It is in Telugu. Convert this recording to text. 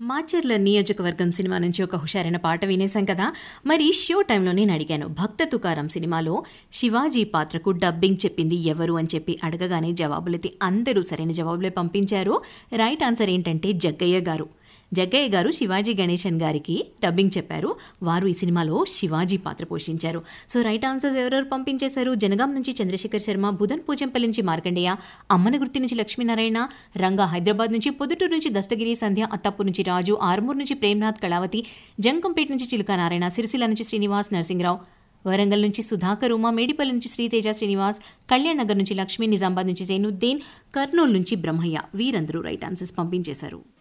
మాచర్ల నియోజకవర్గం సినిమా నుంచి ఒక హుషారైన పాట వినేశాం కదా మరి షో టైంలో నేను అడిగాను భక్త తుకారం సినిమాలో శివాజీ పాత్రకు డబ్బింగ్ చెప్పింది ఎవరు అని చెప్పి అడగగానే జవాబులైతే అందరూ సరైన జవాబులే పంపించారు రైట్ ఆన్సర్ ఏంటంటే జగ్గయ్య గారు జగ్గయ్య గారు శివాజీ గణేశన్ గారికి డబ్బింగ్ చెప్పారు వారు ఈ సినిమాలో శివాజీ పాత్ర పోషించారు సో రైట్ ఆన్సర్స్ ఎవరెవరు పంపించేశారు జనగాం నుంచి చంద్రశేఖర్ శర్మ బుధన్ పూజంపల్లి నుంచి మార్కండేయ అమ్మన గుర్తి నుంచి లక్ష్మీనారాయణ రంగా హైదరాబాద్ నుంచి పొద్దుటూరు నుంచి దస్తగిరి సంధ్య అత్తప్పూర్ నుంచి రాజు ఆర్మూర్ నుంచి ప్రేమ్నాథ్ కళావతి జంకంపేట నుంచి చిలుక నారాయణ సిరిసిల్ల నుంచి శ్రీనివాస్ నరసింహరావు వరంగల్ నుంచి సుధాకర్ ఉమా మేడిపల్లి నుంచి శ్రీతేజ శ్రీనివాస్ కళ్యాణ్ నగర్ నుంచి లక్ష్మీ నిజామాబాద్ నుంచి జైనుద్దీన్ కర్నూలు నుంచి బ్రహ్మయ్య వీరందరూ రైట్ ఆన్సర్స్ పంపించేశారు